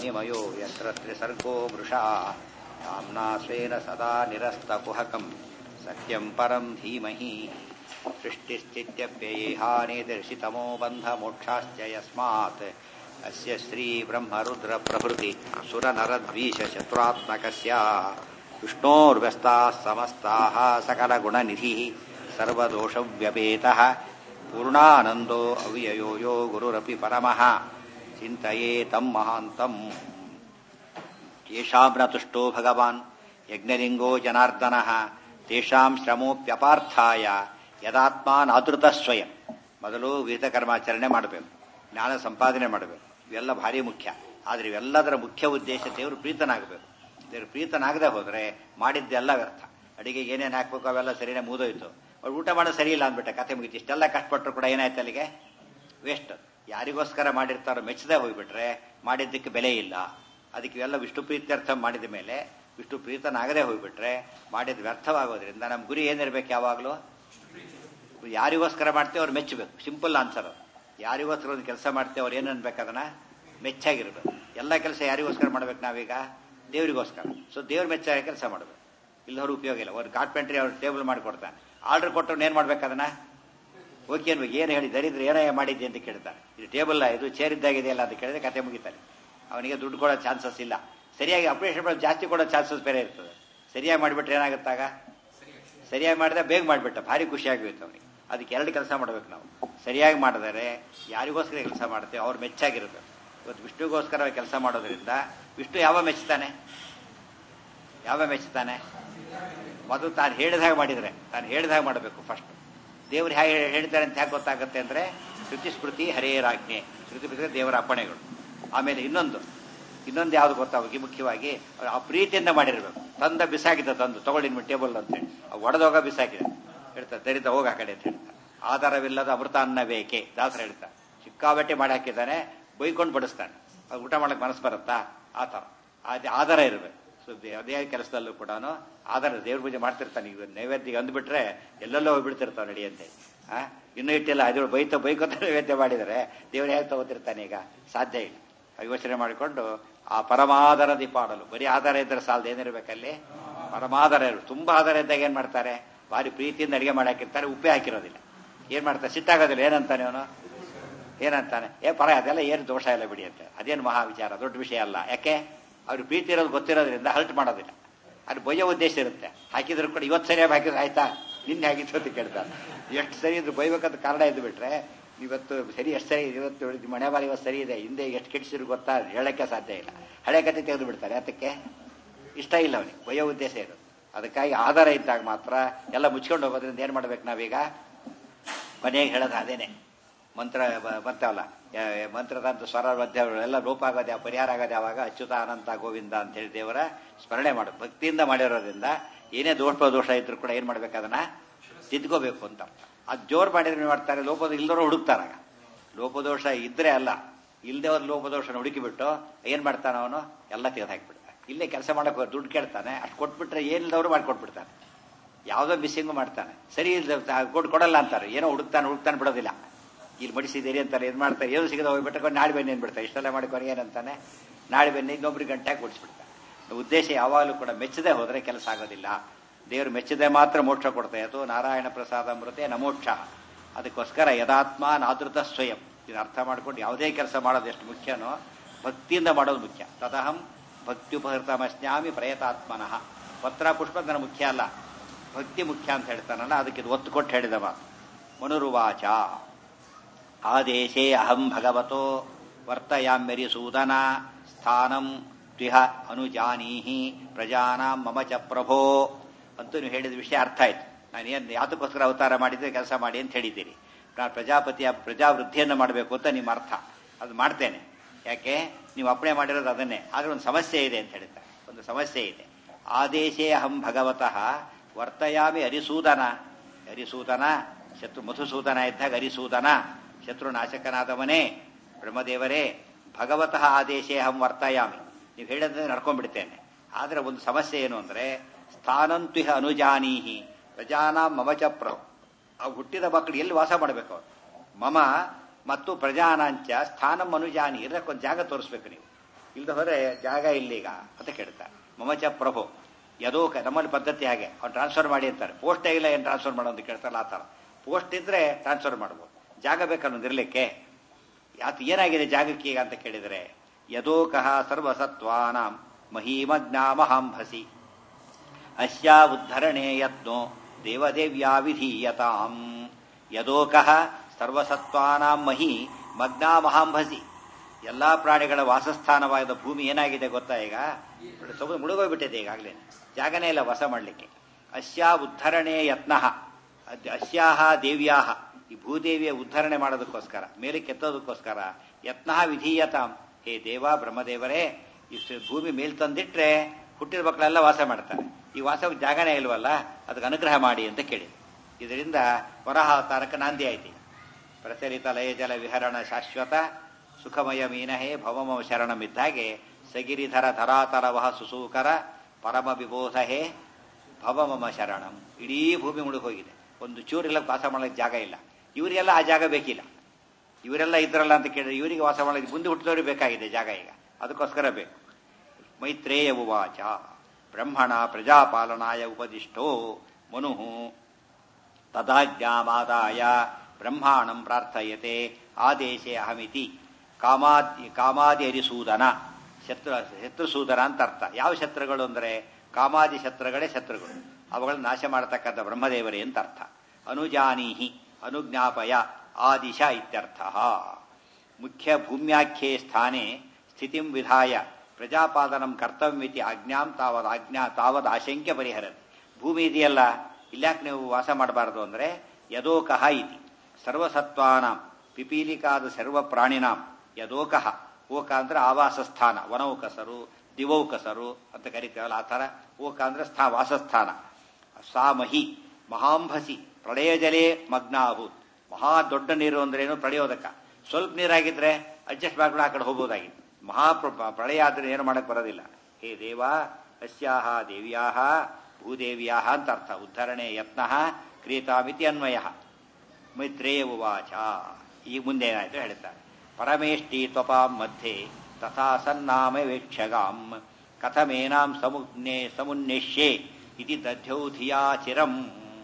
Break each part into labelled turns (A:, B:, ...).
A: विनिमयो यत्र त्रिसर्गो मृषा नाम्ना स्वेन सदा निरस्तकुहकम् सत्यम् परम् धीमहि सृष्टिस्थित्यप्ययेहानेदर्शितमो बन्धमोक्षाश्च यस्मात् अस्य श्रीब्रह्मरुद्रप्रभृति सुरनरद्वीषचतुरात्मकस्य विष्णोर्व्यस्ताः समस्ताः सकलगुणनिधिः सर्वदोषव्यपेतः पूर्णानन्दो अव्ययो यो गुरुरपि परमः चिन्तये तम् महान्तम् येषाम् न तुष्टो भगवान् यज्ञलिङ्गो जनार्दनः तेषाम् ಶ್ರಮೋಪ್ಯಪಾರ್ಥಾಯ ಯದಾತ್ಮಾನಾದೃತ ಸ್ವಯಂ ಮೊದಲು ವಿಹಿತ ಕರ್ಮಾಚರಣೆ ಮಾಡಬೇಕು ಜ್ಞಾನ ಸಂಪಾದನೆ ಮಾಡಬೇಕು ಇವೆಲ್ಲ ಭಾರಿ ಮುಖ್ಯ ಆದರೆ ಇವೆಲ್ಲದರ ಮುಖ್ಯ ಉದ್ದೇಶ ದೇವರು ಪ್ರೀತನಾಗಬೇಕು ದೇವರು ಪ್ರೀತನಾಗದೆ ಹೋದರೆ ಮಾಡಿದ್ದೆಲ್ಲ ವ್ಯರ್ಥ ಅಡಿಗೆಗೆ ಏನೇನು ಹಾಕ್ಬೇಕು ಅವೆಲ್ಲ ಸರಿನೇ ಮುಗಿದೋಯ್ತು ಅವ್ರು ಊಟ ಮಾಡೋದು ಸರಿ ಇಲ್ಲ ಅಂದ್ಬಿಟ್ಟೆ ಕತೆ ಮುಗಿತು ಇಷ್ಟೆಲ್ಲ ಕಷ್ಟಪಟ್ಟರು ಕೂಡ ಏನಾಯ್ತು ಅಲ್ಲಿಗೆ ವೇಸ್ಟ್ ಯಾರಿಗೋಸ್ಕರ ಮಾಡಿರ್ತಾರೋ ಮೆಚ್ಚದೆ ಹೋಗ್ಬಿಟ್ರೆ ಮಾಡಿದ್ದಕ್ಕೆ ಬೆಲೆ ಇಲ್ಲ ಅದಕ್ಕೆ ಇವೆಲ್ಲ ವಿಷ್ಣು ಪ್ರೀತ್ಯರ್ಥ ಮಾಡಿದ ಮೇಲೆ ವಿಷ್ಣು ಪ್ರೀತನಾಗದೆ ಹೋಗ್ಬಿಟ್ರೆ ಮಾಡಿದ ವ್ಯರ್ಥವಾಗೋದ್ರಿಂದ ನಮ್ಮ ಗುರಿ ಏನಿರ್ಬೇಕು ಯಾವಾಗಲೂ ಯಾರಿಗೋಸ್ಕರ ಮಾಡ್ತೇವೆ ಅವ್ರು ಮೆಚ್ಚಬೇಕು ಸಿಂಪಲ್ ಆನ್ಸರ್ ಅದು ಯಾರಿಗೋಸ್ಕರ ಒಂದು ಕೆಲಸ ಮಾಡ್ತೇವೆ ಅವ್ರು ಏನು ಅನ್ಬೇಕು ಅದನ್ನ ಮೆಚ್ಚಾಗಿರ್ಬೇಕು ಎಲ್ಲ ಕೆಲಸ ಯಾರಿಗೋಸ್ಕರ ಮಾಡ್ಬೇಕು ನಾವೀಗ ದೇವರಿಗೋಸ್ಕರ ಸೊ ದೇವ್ರ ಮೆಚ್ಚಾಗ ಕೆಲಸ ಮಾಡಬೇಕು ಇಲ್ಲವ್ರು ಉಪಯೋಗ ಇಲ್ಲ ಒಂದು ಕಾರ್ಪೆಂಟ್ರಿ ಅವ್ರು ಟೇಬಲ್ ಮಾಡಿಕೊಡ್ತಾನೆ ಆರ್ಡರ್ ಕೊಟ್ಟು ಏನು ಮಾಡ್ಬೇಕು ಅದನ್ನ ಓಕೆ ಅನ್ಬೇಕು ಏನು ಹೇಳಿ ದರಿದ್ರೆ ಏನೋ ಮಾಡಿದ್ದೆ ಅಂತ ಕೇಳ್ತಾನೆ ಇದು ಟೇಬಲ್ ಇದು ಚೇರ್ ಇದ್ದಾಗಿದೆಯಲ್ಲ ಅಂತ ಕೇಳಿದ್ರೆ ಕತೆ ಮುಗಿತಾನೆ ಅವನಿಗೆ ದುಡ್ಡು ಕೊಡೋ ಚಾನ್ಸಸ್ ಇಲ್ಲ ಸರಿಯಾಗಿ ಆಪರೇಷನ್ ಮಾಡಿ ಜಾಸ್ತಿ ಕೊಡೋ ಚಾನ್ಸಸ್ ಬೇರೆ ಇರ್ತದೆ ಸರಿಯಾಗಿ ಮಾಡಿಬಿಟ್ರೆ ಏನಾಗುತ್ತಾಗ ಸರಿಯಾಗಿ ಮಾಡಿದ್ರೆ ಬೇಗ ಮಾಡಿಬಿಟ್ಟ ಭಾರಿ ಖುಷಿ ಆಗಿರುತ್ತೆ ಅವನಿಗೆ ಅದಕ್ಕೆ ಎರಡು ಕೆಲಸ ಮಾಡಬೇಕು ನಾವು ಸರಿಯಾಗಿ ಮಾಡಿದರೆ ಯಾರಿಗೋಸ್ಕರ ಕೆಲಸ ಮಾಡ್ತೇವೆ ಅವ್ರು ಮೆಚ್ಚಾಗಿರ್ಬೇಕು ಇವತ್ತು ವಿಷ್ಣುಗೋಸ್ಕರ ಕೆಲಸ ಮಾಡೋದ್ರಿಂದ ವಿಷ್ಣು ಯಾವ ಮೆಚ್ಚುತ್ತಾನೆ ಯಾವ ಮೆಚ್ಚುತ್ತಾನೆ ಮೊದಲು ತಾನು ಹೇಳಿದಾಗ ಮಾಡಿದರೆ ತಾನು ಹೇಳಿದಾಗ ಮಾಡಬೇಕು ಫಸ್ಟ್ ದೇವ್ರು ಹೇಗೆ ಹೇಳ್ತಾರೆ ಅಂತ ಹೇಗೆ ಗೊತ್ತಾಗುತ್ತೆ ಅಂದರೆ ಶ್ರುತಿ ಸ್ಮೃತಿ ಹರೇರಾಜ್ಞೆ ಶ್ರುತಿ ಸ್ಮೃತಿ ದೇವರ ಅಪ್ಪಣೆಗಳು ಆಮೇಲೆ ಇನ್ನೊಂದು ಇನ್ನೊಂದು ಯಾವ್ದು ಗೊತ್ತಾಗಿ ಮುಖ್ಯವಾಗಿ ಆ ಪ್ರೀತಿಯಿಂದ ಮಾಡಿರ್ಬೇಕು ತಂದ ಬಿಸಾಕಿದ ತಂದು ತಗೊಳ್ಳಿ ನಿಮ್ಮ ಟೇಬಲ್ ಅಂತೇಳಿ ಒಡೆದೋಗ ಬಿಸಾಕಿದೆ ಹೇಳ್ತಾರೆ ದರಿದ ಹೋಗ ಆ ಕಡೆ ಅಂತ ಹೇಳ್ತಾರೆ ಆಧಾರವಿಲ್ಲದ ಅಮೃತ ಅನ್ನ ಬೇಕೆ ದಾಸರ ಹೇಳ್ತಾರೆ ಸಿಕ್ಕಾಬಟ್ಟೆ ಮಾಡಿ ಹಾಕಿದ್ದಾನೆ ಬೈಕೊಂಡು ಬಡಿಸ್ತಾನೆ ಅದು ಊಟ ಮಾಡಕ್ಕೆ ಮನಸ್ಸು ಬರುತ್ತಾ ಆ ಥರ ಅದೇ ಆಧಾರ ಇರಬೇಕು ಸೊ ಅದೇ ಕೆಲಸದಲ್ಲೂ ಕೂಡ ಆಧಾರ ದೇವ್ರ ಪೂಜೆ ಮಾಡ್ತಿರ್ತಾನೆ ಈಗ ನೈವೇದ್ಯ ಅಂದ್ಬಿಟ್ರೆ ಎಲ್ಲೆಲ್ಲೋ ಹೋಗ್ಬಿಡ್ತಿರ್ತಾವೆ ನಡಿ ಅಂತ ಆ ಇನ್ನೂ ಇಟ್ಟಿಲ್ಲ ಅದು ಬೈತ ಬೈಕೋತ ನೈವೇದ್ಯ ಮಾಡಿದರೆ ದೇವ್ರು ಹೇಗೆ ತಗೋತಿರ್ತಾನೆ ಈಗ ಸಾಧ್ಯ ಇಲ್ಲ ಯೋಚನೆ ಮಾಡಿಕೊಂಡು ಆ ಪರಮಾಧಾರ ದೀಪಾಡಲು ಬರೀ ಆಧಾರ ಇದ್ರೆ ಸಾಲದ ಏನಿರ್ಬೇಕಲ್ಲಿ ಪರಮಾಧಾರ ಇರು ತುಂಬಾ ಆಧಾರ ಇದ್ದಾಗ ಏನ್ ಮಾಡ್ತಾರೆ ಭಾರಿ ಪ್ರೀತಿಯಿಂದ ಅಡಿಗೆ ಮಾಡಿ ಹಾಕಿರ್ತಾರೆ ಉಪ್ಪೆ ಹಾಕಿರೋದಿಲ್ಲ ಏನ್ ಮಾಡ್ತಾರೆ ಸಿಟ್ಟಾಗೋದಿಲ್ಲ ಏನಂತಾನೆ ಅವನು ಏನಂತಾನೆ ಏ ಪರ ಅದೆಲ್ಲ ಏನು ದೋಷ ಇಲ್ಲ ಬಿಡಿ ಅಂತ ಅದೇನು ಮಹಾ ವಿಚಾರ ದೊಡ್ಡ ವಿಷಯ ಅಲ್ಲ ಯಾಕೆ ಅವ್ರಿಗೆ ಪ್ರೀತಿ ಇರೋದು ಗೊತ್ತಿರೋದ್ರಿಂದ ಹಲ್ಟ್ ಮಾಡೋದಿಲ್ಲ ಅದು ಬಯ್ಯೋ ಉದ್ದೇಶ ಇರುತ್ತೆ ಹಾಕಿದ್ರು ಕೂಡ ಇವತ್ತು ಸರಿಯಾಗಿ ಹಾಕಿದ್ರೆ ಆಯ್ತಾ ನಿನ್ನೆ ಹಾಕಿತ್ತು ಅಂತ ಕೇಳ್ತಾರೆ ಎಷ್ಟು ಸರಿ ಇದ್ರು ಬೈಬೇಕಂತ ಕಾರಣ ಇದ್ದು ಬಿಟ್ರೆ ಇವತ್ತು ಸರಿ ಎಷ್ಟು ಸರಿ ಇವತ್ತು ಮನೆ ಬಾರಿ ಇವತ್ತು ಸರಿ ಇದೆ ಹಿಂದೆ ಎಷ್ಟು ಕೆಡಿಸಿದ್ರು ಗೊತ್ತಾ ಹೇಳಕ್ಕೆ ಸಾಧ್ಯ ಇಲ್ಲ ಹಳೆ ಕತೆ ತೆಗೆದು ಬಿಡ್ತಾರೆ ಅದಕ್ಕೆ ಇಷ್ಟ ಇಲ್ಲ ಅವನಿಗೆ ಬಯ್ಯೋ ಉದ್ದೇಶ ಇರೋದು ಅದಕ್ಕಾಗಿ ಆಧಾರ ಇದ್ದಾಗ ಮಾತ್ರ ಎಲ್ಲ ಮುಚ್ಕೊಂಡು ಹೋಗೋದ್ರಿಂದ ಏನ್ ಮಾಡ್ಬೇಕು ನಾವೀಗ ಮನೆಗೆ ಹೇಳೋದು ಅದೇನೆ ಮಂತ್ರ ಬರ್ತಾವಲ್ಲ ಮಂತ್ರದಂತ ಸ್ವರ ಮಧ್ಯ ಎಲ್ಲ ಲೋಪ ಆಗೋದು ಪರಿಹಾರ ಆಗೋದು ಯಾವಾಗ ಅಚ್ಯುತ ಅನಂತ ಗೋವಿಂದ ಅಂತ ಹೇಳಿ ದೇವರ ಸ್ಮರಣೆ ಮಾಡು ಭಕ್ತಿಯಿಂದ ಮಾಡಿರೋದ್ರಿಂದ ಏನೇ ದೋಷ ದೋಷ ಇದ್ರು ಕೂಡ ಏನ್ ಮಾಡ್ಬೇಕು ಅದನ್ನ ತಿದ್ಕೋಬೇಕು ಅಂತ ಅದು ಜೋರ್ ಮಾಡಿದ್ರೆ ಮಾಡ್ತಾರೆ ಲೋಪದ ಇಲ್ದವರು ಹುಡುಕ್ತಾರಾಗ ಲೋಪದೋಷ ಇದ್ರೆ ಅಲ್ಲ ಇಲ್ಲದೆ ಒಂದು ಲೋಪದೋಷನ ಹುಡುಕಿಬಿಟ್ಟು ಏನ್ ಮಾಡ್ತಾನ ಅವನು ಎಲ್ಲ ತೆಗೆದು ಹಾಕಿಬಿಡ್ತಾನೆ ಇಲ್ಲೇ ಕೆಲಸ ಮಾಡಕ್ ದುಡ್ಡು ಕೇಳ್ತಾನೆ ಅಷ್ಟು ಕೊಟ್ಬಿಟ್ರೆ ಏನಿಲ್ಲದವರು ಮಾಡ್ಕೊಟ್ಬಿಡ್ತಾನೆ ಯಾವುದೋ ಮಿಸ್ಸಿಂಗು ಮಾಡ್ತಾನೆ ಸರಿ ಇಲ್ದ ಕೊಟ್ಟು ಕೊಡಲ್ಲ ಅಂತಾರೆ ಏನೋ ಹುಡುಕ್ತಾನೆ ಹುಡುಕ್ತಾನೆ ಬಿಡೋದಿಲ್ಲ ಇಲ್ಲಿ ಮಡಿಸಿದ್ದೀರಿ ಅಂತಾರೆ ಇದು ಮಾಡ್ತಾರೆ ಏನು ಸಿಗದ ಹೋಗ್ಬಿಟ್ಟು ನಾಳೆ ಬನ್ನಿ ಏನ್ಬಿಡ್ತಾರೆ ಇಷ್ಟೆಲ್ಲ ಮಾಡಿಕೊಂಡು ಏನಂತಾನೆ ನಾಳೆ ಬನ್ನಿ ಇನ್ನೊಬ್ರಿಗೆ ಗಂಟೆ ಕೊಡಿಸ್ಬಿಡ್ತಾನೆ ಉದ್ದೇಶ ಯಾವಾಗಲೂ ಕೂಡ ಮೆಚ್ಚದೆ ಹೋದ್ರೆ ಕೆಲಸ ಆಗೋದಿಲ್ಲ ದೇವರು ಮೆಚ್ಚದೆ ಮಾತ್ರ ಮೋಕ್ಷ ಕೊಡ್ತಾ ಇತ್ತು ನಾರಾಯಣ ಪ್ರಸಾದ ಅಮೃತೆ ನಮೋಕ್ಷ ಅದಕ್ಕೋಸ್ಕರ ಯದಾತ್ಮ ನಾದೃತ ಸ್ವಯಂ ಇದು ಅರ್ಥ ಮಾಡ್ಕೊಂಡು ಯಾವುದೇ ಕೆಲಸ ಮಾಡೋದು ಎಷ್ಟು ಮುಖ್ಯನೋ ಭಕ್ತಿಯಿಂದ ಮಾಡೋದು ಮುಖ್ಯ ತದಹಂ ಭಕ್ತ್ಯುಪಹೃತಮಸ್ನಾಮಿ ಪ್ರಯತಾತ್ಮನಃ ಪತ್ರ ಪುಷ್ಪ ನನ್ನ ಮುಖ್ಯ ಅಲ್ಲ ಭಕ್ತಿ ಮುಖ್ಯ ಅಂತ ಹೇಳ್ತಾನಲ್ಲ ಅದಕ್ಕೆ ಇದು ಒತ್ತು ಕೊಟ್ಟು ಹೇಳಿದ ಮಾತು ಮನುರುವಾಚ ಆದೇಶೇ ಅಹಂ ಭಗವತೋ ವರ್ತಯಾಮ್ಯರಿ ಸೂದನ ಸ್ಥಾನಂ ತ್ವಿಹ ಅನುಜಾನೀಹಿ ಪ್ರಜಾನಾಂ ಮಮ ಚ ಪ್ರಭೋ ಅಂತೂ ನೀವು ಹೇಳಿದ ವಿಷಯ ಅರ್ಥ ಆಯ್ತು ನಾನು ಏನು ಯಾತಕ್ಕೋಸ್ಕರ ಅವತಾರ ಮಾಡಿದ್ರೆ ಕೆಲಸ ಮಾಡಿ ಅಂತ ಹೇಳಿದ್ದೀರಿ ನಾನು ಪ್ರಜಾಪತಿಯ ಪ್ರಜಾವೃದ್ಧಿಯನ್ನು ಮಾಡಬೇಕು ಅಂತ ನಿಮ್ಮ ಅರ್ಥ ಅದು ಮಾಡ್ತೇನೆ ಯಾಕೆ ನೀವು ಅಪ್ಪಣೆ ಮಾಡಿರೋದು ಅದನ್ನೇ ಆದ್ರೆ ಒಂದು ಸಮಸ್ಯೆ ಇದೆ ಅಂತ ಹೇಳ್ತಾರೆ ಒಂದು ಸಮಸ್ಯೆ ಇದೆ ಆದೇಶೇ ಅಹಂ ಭಗವತಃ ವರ್ತಯಾಮಿ ಹರಿಸೂದನ ಹರಿಸೂದನ ಶತ್ರು ಮಧುಸೂದನ ಇದ್ದಾಗ ಹರಿಸೂದನ ಶತ್ರುನಾಶಕನಾದವನೇ ಬ್ರಹ್ಮದೇವರೇ ಭಗವತಃ ಆದೇಶೇ ಅಹಂ ವರ್ತಯಾಮಿ ನೀವು ಹೇಳಿದ್ರೆ ನಡ್ಕೊಂಡ್ಬಿಡ್ತೇನೆ ಆದ್ರೆ ಒಂದು ಸಮಸ್ಯೆ ಏನು ಅಂದ್ರೆ ಸ್ಥಾನಂತ್ವಿಹ ಅನುಜಾನೀಹಿ ಪ್ರಜಾನಾಂ ಮಮಚ ಪ್ರ ಆ ಹುಟ್ಟಿದ ಮಕ್ಕಳು ಎಲ್ಲಿ ವಾಸ ಮಾಡಬೇಕು ಅವರು ಮಮ ಮತ್ತು ಪ್ರಜಾನಾಂಚ ಸ್ಥಾನಂ ಅನುಜಾನಿ ಇರಕ್ಕೊಂದು ಜಾಗ ತೋರಿಸ್ಬೇಕು ನೀವು ಇಲ್ದ ಹೋದ್ರೆ ಜಾಗ ಇಲ್ಲೀಗ ಅಂತ ಕೇಳ್ತಾರೆ ಮಮಚ ಪ್ರಭು ಯದೋ ಕ- ನಮ್ಮಲ್ಲಿ ಪದ್ಧತಿ ಹಾಗೆ ಅವ್ನು ಟ್ರಾನ್ಸ್ಫರ್ ಮಾಡಿ ಅಂತಾರೆ ಪೋಸ್ಟ್ ಆಗಿಲ್ಲ ಏನು ಟ್ರಾನ್ಸ್ಫರ್ ಮಾಡೋ ಅಂತ ಕೇಳ್ತಾರಲ್ಲ ಆ ಥರ ಪೋಸ್ಟ್ ಇದ್ರೆ ಟ್ರಾನ್ಸ್ಫರ್ ಮಾಡ್ಬೋದು ಜಾಗ ಬೇಕನ್ನೋದು ಇರಲಿಕ್ಕೆ ಯಾತ ಏನಾಗಿದೆ ಜಾಗಕ್ಕೆ ಈಗ ಅಂತ ಕೇಳಿದರೆ ಯದೋಕಃ ಸರ್ವಸತ್ವಾನಾಂ ಮಹೀಮಜ್ಞಾಮಹಾಂಭಸಿ ಅಸ್ಯಾ ಉದ್ಧರಣೆ ಯತ್ನೋ ದೇವದೇವ್ಯಾ ವಿಧೀಯತಾಂ ಯದೋಕಃ ಸರ್ವಸತ್ವಾನಾಂ ಮಹಿ ಮಗ್ನಾ ಮಹಾಂಭಸಿ ಎಲ್ಲಾ ಪ್ರಾಣಿಗಳ ವಾಸಸ್ಥಾನವಾದ ಭೂಮಿ ಏನಾಗಿದೆ ಗೊತ್ತಾ ಈಗ ಸಮುದ್ರ ಮುಳುಗೋಗ್ಬಿಟ್ಟಿದೆ ಈಗಾಗಲೇ ಜಾಗನೇ ಇಲ್ಲ ವಾಸ ಮಾಡಲಿಕ್ಕೆ ಅಸ್ಯಾ ಉದ್ಧರಣೆ ಯತ್ನ ಅಸ್ಯಾಹ ದೇವ್ಯಾಹ ಈ ಭೂದೇವಿಯ ಉದ್ಧರಣೆ ಮಾಡೋದಕ್ಕೋಸ್ಕರ ಮೇಲೆ ಕೆತ್ತೋದಕ್ಕೋಸ್ಕರ ಯತ್ನ ವಿಧೀಯತಾಂ ಹೇ ದೇವ ಬ್ರಹ್ಮದೇವರೇ ಇಷ್ಟು ಭೂಮಿ ಮೇಲ್ ತಂದಿಟ್ರೆ ಹುಟ್ಟಿದ ಮಕ್ಕಳೆಲ್ಲ ವಾಸ ಮಾಡ್ತಾರೆ ಈ ವಾಸಕ್ಕೆ ಜಾಗನೇ ಇಲ್ವಲ್ಲ ಅದಕ್ಕೆ ಅನುಗ್ರಹ ಮಾಡಿ ಅಂತ ಕೇಳಿ ಇದರಿಂದ ವರಹಾವತಾರಕ್ಕೆ ನಾಂದಿ ಆಯ್ತು ಈಗ. ಪ್ರಚಲಿತ ಲಯ ಜಲ ವಿಹರಣ ಶಾಶ್ವತ ಸುಖಮಯ ಮೀನಹೇ ಭವಮ ಶರಣಮಿದ್ದಾಗೆ ಸಗಿರಿಧರ ಧರಾತರವಹ ಸುಸೂಕರ ಪರಮ ವಿಬೋಧ ಹೇ ಭವಮಮ ಶರಣಂ ಇಡೀ ಭೂಮಿ ಮುಳುಗೋಗಿದೆ ಒಂದು ಚೂರಿಲ್ಲ ವಾಸ ಮಾಡಲಿಕ್ಕೆ ಜಾಗ ಇಲ್ಲ ಇವರಿಗೆಲ್ಲ ಆ ಜಾಗ ಬೇಕಿಲ್ಲ ಇವರೆಲ್ಲ ಇದ್ರಲ್ಲ ಅಂತ ಕೇಳಿದ್ರೆ ಇವರಿಗೆ ವಾಸ ಮಾಡಲಿಕ್ಕೆ ಮುಂದೆ ಹುಟ್ಟಿದವ್ರಿಗೆ ಬೇಕಾಗಿದೆ ಜಾಗ ಈಗ ಅದಕ್ಕೋಸ್ಕರ ಬೇಕು ಮೈತ್ರೇಯ ಉವಾಚ ಬ್ರಹ್ಮಣ ಪ್ರಜಾಪಾಲನಾಯ ಉಪದಿಷ್ಟೋ ಮನು ತದಾಜ್ಞಾಮಾದಾಯ ಬ್ರಹ್ಮಾಣಂ ಪ್ರಾರ್ಥಯತೆ ಆದೇಶೆ ಅಹಮಿತಿ ಕಾಮಾದಿ ಕಾಮಾದಿ ಅರಿಸೂದನ ಶತ್ರು ಶತ್ರುಸೂದನ ಅಂತ ಅರ್ಥ ಯಾವ ಶತ್ರುಗಳು ಅಂದರೆ ಕಾಮಾದಿ ಶತ್ರುಗಳೇ ಶತ್ರುಗಳು ಅವುಗಳನ್ನು ನಾಶ ಮಾಡತಕ್ಕಂಥ ಬ್ರಹ್ಮದೇವರೇ ಅಂತ ಅರ್ಥ ಅನುಜಾನೀಹಿ ಅನುಜ್ಞಾಪಯ ಆದಿಶ ಇತ್ಯರ್ಥ ಮುಖ್ಯ ಭೂಮ್ಯಾಖ್ಯೆ ಸ್ಥಾನೆ ಸ್ಥಿತಿಂ ವಿಧಾಯ ಪ್ರಜಾಪಾದನಂ ಕರ್ತವ್ಯಮಿತಿ ಆಜ್ಞಾಂ ತಾವದ್ ಆಜ್ಞಾ ತಾವದ್ ಆಶಂಕ್ಯ ಪರಿಹರತಿ ಭೂಮಿ ಇದೆಯಲ್ಲ ಇಲ್ಯಾಕೆ ನೀವು ವಾಸ ಮಾಡಬಾರದು ಅಂದ್ರೆ ಯದೋಕಃ ಇತಿ ಸರ್ವಸತ್ವಾನಾಂ ಪಿಪೀಲಿಕಾದ ಸರ್ವ ಪ್ರಾಣಿನಾಂ ಯದೋಕಃ ಓಕ ಅಂದ್ರೆ ಆವಾಸ ಸ್ಥಾನ ವನೌಕಸರು ದಿವೌಕಸರು ಅಂತ ಕರಿತೇವಲ್ಲ ಆ ಥರ ಓಕ ಅಂದ್ರೆ ಸ್ಥಾ ವಾಸಸ್ಥಾನ ಸಾ ಮಹಿ ಮಹಾಂಭಸಿ ಪ್ರಳಯ ಜಲೇ ಮಗ್ನಾಭೂತ್ ಮಹಾ ದೊಡ್ಡ ನೀರು ಅಂದ್ರೇನು ಪ್ರಳಯೋದಕ ಸ್ವಲ್ಪ ನೀರಾಗಿದ್ರೆ ಅಡ್ಜಸ್ಟ್ ಮಾಡ್ಕೊಂಡು ಆ ಕಡೆ ಹೋಗ್ಬೋದಾಗಿತ್ತು ಮಹಾ ಪ್ರ- ಪ್ರಳಯ ಆದ್ರೆ ಏನು ಮಾಡಕ್ ಬರೋದಿಲ್ಲ ಹೇ ದೇವ ಅಸ್ಯಾಹ ದೇವ್ಯಾಹ ಭೂದೇವ್ಯಾಹ ಅಂತ ಅರ್ಥ ಉದ್ಧರಣೆ ಯತ್ನ ಕ್ರಿಯತಾಮಿತಿ ಅನ್ವಯ ಮೈತ್ರೇಯ ಉವಾಚ ಈ ಮುಂದೆ ಏನಾಯ್ತು ಹೇಳ್ತಾರೆ ಪರಮೇಷ್ಟಿ ತ್ವಪಾಂ ಮಧ್ಯೆ ತಥಾ ಸನ್ನಾಮ ವೇಕ್ಷಗಾಂ ಕಥಮೇನಾಂ ಸಮುನ್ನೇ ಸಮುನ್ನೇಷ್ಯೆ ಇತಿ ದಧ್ಯೌ ಧಿಯಾ ಚಿರಂ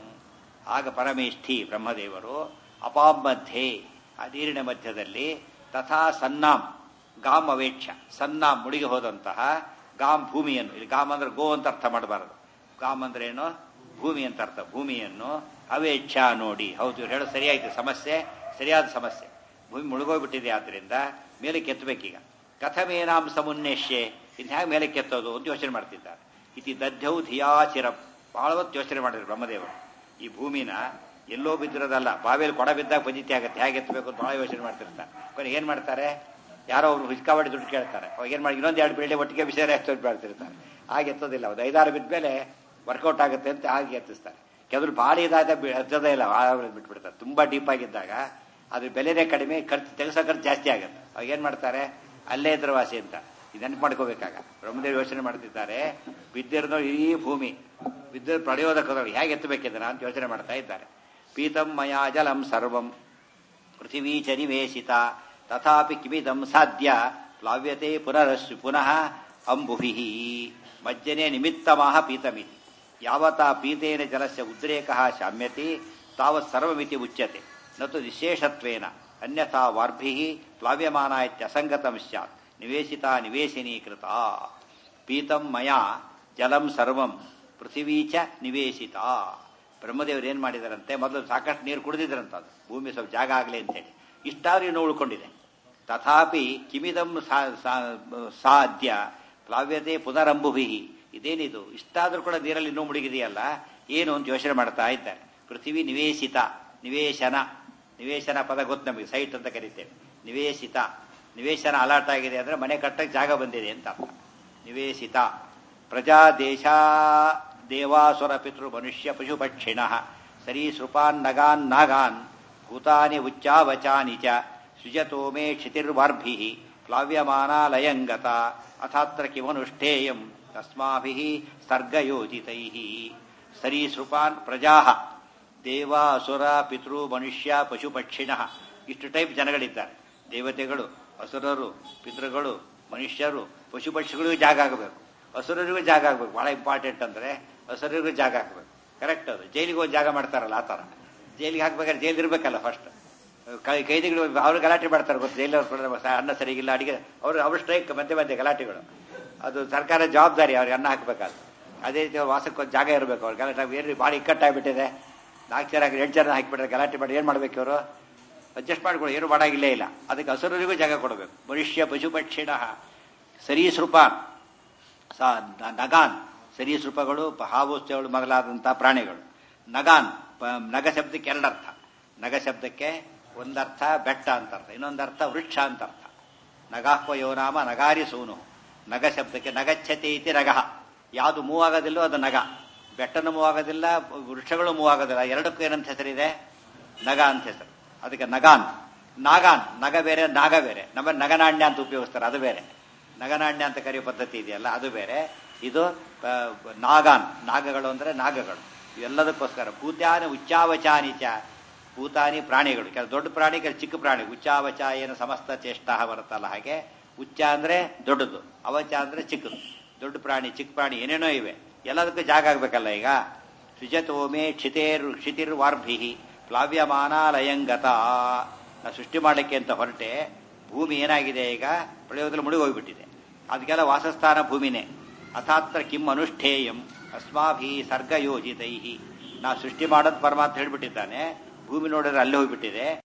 A: ಆಗ ಪರಮೇಷ್ಠಿ ಬ್ರಹ್ಮದೇವರು ಅಪಾಂ ಮಧ್ಯೆ ಆ ನೀರಿನ ಮಧ್ಯದಲ್ಲಿ ತಥಾ ಸನ್ನಾಂ ಗಾಮ್ ಅವೇಕ್ಷ ಸನ್ನಾಂ ಮುಳುಗಿ ಹೋದಂತಹ ಗಾಮ್ ಭೂಮಿಯನ್ನು ಇಲ್ಲಿ ಗಾಮ್ ಅಂದ್ರೆ ಗೋ ಅಂತ ಅರ್ಥ ಮಾಡಬಾರದು ಗಾಮ್ ಅಂದ್ರೆ ಏನು ಭೂಮಿ ಅಂತ ಅರ್ಥ ಭೂಮಿಯನ್ನು ಅವೇಚ್ಛ ನೋಡಿ ಹೌದು ಇವ್ರು ಹೇಳೋದು ಸರಿಯಾಯ್ತು ಸಮಸ್ಯೆ ಸರಿಯಾದ ಸಮಸ್ಯೆ ಭೂಮಿ ಮುಳುಗೋಗ್ಬಿಟ್ಟಿದೆ ಆದ್ರಿಂದ ಮೇಲೆ ಕೆತ್ತಬೇಕೀಗ ಕಥಮೇನಾಂ ಸಮುನ್ನೇಷ್ಯೆ ಇನ್ನು ಹೇಗೆ ಮೇಲೆ ಕೆತ್ತೋದು ಅಂತ ಯೋಚನೆ ಮಾಡ್ತಿದ್ದಾರೆ ಇತಿ ದಧ್ಯೌ ಧಿಯಾ ಚಿರಂ ಬಹಳ ಹೊತ್ತು ಯೋಚನೆ ಮಾಡಿದ್ರು ಬ್ರಹ್ಮದೇವರು ಈ ಭೂಮಿನ ಎಲ್ಲೋ ಬಿದ್ದಿರೋದಲ್ಲ ಬಾವಿಯಲ್ಲಿ ಕೊಡ ಬಿದ್ದಾಗ ಪದ್ಧತಿ ಆಗುತ್ತೆ ಹೇಗೆ ಎತ್ತಬೇಕು ಅಂತ ಬಹಳ ಯೋಚನೆ ಮಾಡ್ತಿರ್ತಾರೆ ಕೊನೆಗೆ ಏನ್ ಮಾಡ್ತಾರೆ ಯಾರೋ ಒಬ್ರು ಹುಚ್ಕಾವಾಡಿ ದುಡ್ಡು ಕೇಳ್ತಾರೆ ಅವಾಗ ಏನ್ ಮಾಡಿ ಇನ್ನೊಂದು ಎರಡು ಬೆಳೆ ಒಟ್ಟಿಗೆ ವಿಷಯ ಎತ್ತೋದು ಮಾಡ್ತಿರ್ತಾರೆ ಹಾಗೆ ಎತ್ತೋದಿಲ್ಲ ಒಂದು ಐದಾರು ಬಿದ್ದ ಮೇಲೆ ವರ್ಕೌಟ್ ಆಗುತ್ತೆ ಅಂತ ಹಾಗೆ ಎತ್ತಿಸ್ತಾರೆ ಕೆಲವರು ಭಾಳ ಇದಾದ ಹತ್ತೋದೇ ಇಲ್ಲ ಭಾಳ ಬಿಟ್ಬಿಡ್ತಾರೆ ತುಂಬಾ ಡೀಪ್ ಆಗಿದ್ದಾಗ ಅದ್ರ ಬೆಲೆನೇ ಕಡಿಮೆ ಖರ್ಚು ತೆಗೆಸೋ ಖರ್ಚು ಜಾಸ್ತಿ ಆಗುತ್ತೆ ಅವಾಗ ಏನ್ ಮಾಡ್ತಾರೆ ಅಲ್ಲೇ ಇದ್ರ ವಾಸಿ ಅಂತ ಇದನ್ನು ಮಾಡ್ಕೋಬೇಕಾಗ ಬ್ರಹ್ಮದೇವ್ ಯೋಚನೆ ಮಾಡ್ತಿದ್ದಾರೆ ಬಿದ್ದಿರೋದು ಇಡೀ ಭೂಮಿ ಬಿದ್ದ ಪ್ರಳಯೋದಕದೊಳಗೆ ಹೇಗೆ ಎತ್ತಬೇಕಿದ್ದಾನ ಅಂತ ಯೋಚನೆ ಮಾಡ್ತಾ ಇದ್ದಾರೆ ಪೀತಂ ಮಯಾ ಜಲಂ ಸರ್ವಂ ಪೃಥಿವೀ ಚ ನಿವೇಶಿತ ತಥಾಪಿ ಕಿಮಿದಂ ಸಾಧ್ಯ ಪ್ಲಾವ್ಯತೆ ಪುನರಸ್ಸು ಪುನಃ ಅಂಬುಭಿ ಮಜ್ಜನೆ ನಿಮಿತ್ತಮಃ ಪೀತಮಿತಿ ಯಾವತಾ ಪೀತೇನ ಜಲಸ್ಯ ಉದ್ರೇಕಃ ಶಾಮ್ಯತೆ ತಾವತ್ ಸರ್ವಮಿತಿ ಉಚ್ಯತೆ ನತು ವಿಶೇಷತ್ವೇನ ಅನ್ಯಥಾ ವಾರ್ಭಿಃ ಪ್ಲಾವ್ಯಮಾನ ಇತ್ಯಸಂಗತಂ ಸ್ಯಾತ್ ನಿವೇಶಿತಾ ನಿವೇಶಿನೀಕೃತ ಪೀತಂ ಮಯಾ ಜಲಂ ಸರ್ವಂ ಪೃಥಿವೀ ಚ ನಿವೇಶಿತ ಬ್ರಹ್ಮದೇವರು ಏನ್ ಮಾಡಿದಾರಂತೆ ಮೊದಲು ಸಾಕಷ್ಟು ನೀರು ಕುಡಿದಿದ್ರಂತ ಅದು ಭೂಮಿ ಸ್ವಲ್ಪ ಜಾಗ ಆಗಲಿ ಅಂತೇಳಿ ಇಷ್ಟಾದ್ರೂ ಇನ್ನೂ ಉಳ್ಕೊಂಡಿದೆ ತಥಾಪಿ ಕಿಮಿದಂ ಸಾ- ಸಾ- ಸಾಧ್ಯ ಪ್ಲಾವ್ಯತೆ ಪುನರಂಬುಭಿ ಇದೇನಿದು ಇಷ್ಟಾದ್ರೂ ಕೂಡ ನೀರಲ್ಲಿ ಇನ್ನೂ ಮುಳುಗಿದೆಯಲ್ಲ ಏನು ಅಂತ ಯೋಚನೆ ಮಾಡ್ತಾ ಇದ್ದಾರೆ ಪೃಥ್ವಿ ನಿವೇಶಿತ ನಿವೇಶನ ನಿವೇಶನ ಪದ ಗೊತ್ತು ನಮಗೆ ಸೈಟ್ ಅಂತ ಕರಿತೇವೆ ನಿವೇಶಿತ ನಿವೇಶನ ಅಲಾಟ್ ಆಗಿದೆ ಅಂದ್ರೆ ಮನೆ ಕಟ್ಟಕ್ಕೆ ಜಾಗ ಬಂದಿದೆ ಅಂತ ಅರ್ಥ ನಿವೇಶಿತ ಪ್ರಜಾ ದೇಶ ದೇವಾಸುರ ಪಿತೃ ಮನುಷ್ಯ ಪಶು ಪಕ್ಷಿಣ ಸರೀಸೃಪಾನ್ ನಗಾನ್ ನಾಗಾನ್ ಭೂತಾನಿ ಉಚ್ಚಾವಚಾನಿ ಚ ಸೃಜತೋ ಮೇ ಕ್ಷಿತಿರ್ವಾರ್ಭಿ ಪ್ಲಾವ್ಯಮಾನಾ ಲಯಂಗತ ಅಥಾತ್ರ ಕಿಮನುಷ್ಠೇಯಂ ತಸ್ಮಾಭಿ ಸರ್ಗಯೋಜಿತೈ ಸರೀಸೃಪಾನ್ ಪ್ರಜಾ ದೇವ ಅಸುರ ಪಿತೃ ಮನುಷ್ಯ ಪಶು ಪಕ್ಷಿಣ ಇಷ್ಟು ಟೈಪ್ ಜನಗಳಿದ್ದಾರೆ ದೇವತೆಗಳು ಅಸುರರು ಪಿತೃಗಳು ಮನುಷ್ಯರು ಪಶು ಪಕ್ಷಿಗಳಿಗೂ ಜಾಗ ಆಗಬೇಕು ಹಸುರರಿಗೂ ಜಾಗ ಆಗಬೇಕು ಬಹಳ ಇಂಪಾರ್ಟೆಂಟ್ ಅಂದ್ರೆ ಹಸುರರಿಗೂ ಜಾಗ ಆಗಬೇಕು ಕರೆಕ್ಟ್ ಅದು ಜೈಲಿಗೆ ಹೋಗಿ ಜಾಗ ಮಾಡ್ತಾರಲ್ಲ ಆ ಥರ ಜೈಲಿಗೆ ಹಾಕ್ಬೇಕಾದ್ರೆ ಜೈಲ್ ಇರ್ಬೇಕಲ್ಲ ಫಸ್ಟ್ ಕೈ ಕೈದಿಗಳು ಅವ್ರು ಗಲಾಟೆ ಮಾಡ್ತಾರೆ ಗೊತ್ತು ಜೈಲವ್ರು ಅನ್ನ ಸರಿಗಿಲ್ಲ ಅಡಿಗೆ ಅವರು ಅವ್ರ ಸ್ಟ್ರೈಕ್ ಮಧ್ಯೆ ಮಧ್ಯೆ ಗಲಾಟೆಗಳು ಅದು ಸರ್ಕಾರ ಜವಾಬ್ದಾರಿ ಅವ್ರಿಗೆ ಅನ್ನ ಹಾಕ್ಬೇಕಾದ್ರೆ ಅದೇ ರೀತಿ ಅವ್ರ ವಾಸಕ್ಕೊಂದು ಜಾಗ ಇರಬೇಕು ಅವ್ರು ಗಲಾಟೆ ಏನು ಭಾಳ ಇಕ್ಕಟ್ಟಾಗ್ಬಿಟ್ಟಿದೆ ನಾಲ್ಕು ಜನ ಎಂಟು ಜನ ಹಾಕಿಬಿಟ್ರೆ ಗಲಾಟೆ ಮಾಡಿ ಏನು ಮಾಡ್ಬೇಕು ಇವರು ಅಡ್ಜಸ್ಟ್ ಮಾಡ್ಕೊಳ್ಳಿ ಏನು ಮಾಡಾಗಿಲ್ಲೇ ಇಲ್ಲ ಅದಕ್ಕೆ ಹಸುರರಿಗೂ ಜಾಗ ಕೊಡಬೇಕು ಮನುಷ್ಯ ಪಶು ಪಕ್ಷಿಣ ಸರೀಸೃಪ ಸ ನ- ನಗಾನ್ ಸರೀಸೃಪಗಳು ಪ- ಹಾವು ಸೇವಳು ಮೊದಲಾದಂಥ ಪ್ರಾಣಿಗಳು ನಗಾನ್ ಪ- ನಗ ಶಬ್ದಕ್ಕೆ ಎರಡರ್ಥ ನಗ ಶಬ್ದಕ್ಕೆ ಒಂದರ್ಥ ಬೆಟ್ಟ ಅಂತ ಅರ್ಥ ಇನ್ನೊಂದರ್ಥ ವೃಕ್ಷ ಅಂತ ಅರ್ಥ ನಗಾಹ್ವ ಯೋನಾಮ ನಗಾರಿ ಸೂನು ನಗ ಶಬ್ದಕ್ಕೆ ನಗಚ್ಛತಿ ಇತಿ ನಗಃ ಯಾವುದು ಮೂವ್ ಆಗೋದಿಲ್ಲೋ ಅದು ನಗ ಬೆಟ್ಟನು ಮೂವ್ ಆಗೋದಿಲ್ಲ ವೃಕ್ಷಗಳು ಮೂವ್ ಆಗೋದಿಲ್ಲ ಎರಡಕ್ಕೂ ಏನಂತ ಹೆಸರಿದೆ ನಗ ಅಂತ ಹೆಸರು ಅದಕ್ಕೆ ನಗಾನ್ ನಾಗಾನ್ ನಗ ಬೇರೆ ನಾಗ ಬೇರೆ ನಮ್ಮ ನಗನಾಣ್ಯ ಅಂತ ಉಪಯೋಗಿಸ್ತಾರೆ ಅದು ಬೇರೆ ನಗನಾಣ್ಯ ಅಂತ ಕರೆಯೋ ಪದ್ಧತಿ ಇದೆಯಲ್ಲ ಅದು ಬೇರೆ ಇದು ಆ, ನಾಗಾನ್ ನಾಗಗಳು ಅಂದ್ರೆ ನಾಗಗಳು ಇವೆಲ್ಲದಕ್ಕೋಸ್ಕರ ಭೂತ್ಯಾನಿ ಉಚ್ಚಾವಚಾನಿ ಚ ಭೂತಾನಿ ಪ್ರಾಣಿಗಳು ಕೆಲ ದೊಡ್ಡ ಪ್ರಾಣಿ ಕೆಲ ಚಿಕ್ಕ ಪ್ರಾಣಿ ಉಚ್ಚಾವಚ ಏನು ಸಮಸ್ತ ಚೇಷ್ಟ ಬರುತ್ತಲ್ಲ ಹಾಗೆ ಉಚ್ಚ ಅಂದ್ರೆ ದೊಡ್ಡದು ಅವಚ ಅಂದ್ರೆ ಚಿಕ್ಕದು ದೊಡ್ಡ ಪ್ರಾಣಿ ಚಿಕ್ಕ ಪ್ರಾಣಿ ಏನೇನೋ ಇವೆ ಎಲ್ಲದಕ್ಕೂ ಜಾಗ ಆಗ್ಬೇಕಲ್ಲ ಈಗ ಸೃಜತೋಮೆ ಕ್ಷಿತೇರ್ ಕ್ಷಿತಿರ್ ವಾರ್ಭಿ ಪ್ಲಾವ್ಯಮಾನ ಲಯಂಗತ ನಾ ಸೃಷ್ಟಿ ಮಾಡಲಿಕ್ಕೆ ಅಂತ ಹೊರಟೆ ಭೂಮಿ ಏನಾಗಿದೆ ಈಗ ಪ್ರಯೋಗದಲ್ಲಿ ಮುಳುಗಿ ಹೋಗ್ಬಿಟ್ಟಿದೆ ಅದಕ್ಕೆಲ್ಲ ವಾಸಸ್ಥಾನ ಭೂಮಿನೇ ಅಥಾತ್ರ ಕಿಂ ಅನುಷ್ಠೇಯಂ ಅಸ್ಮಾಭಿ ಸರ್ಗಯೋಜಿತೈ ನಾ ಸೃಷ್ಟಿ ಮಾಡೋದು ಪರಮಾತ್ಮ ಹೇಳ್ಬಿಟ್ಟಿದ್ದಾನೆ ಭೂಮಿ ನೋಡಿದ್ರೆ ಅಲ್ಲಿ ಹೋಗ್ಬಿಟ್ಟಿದೆ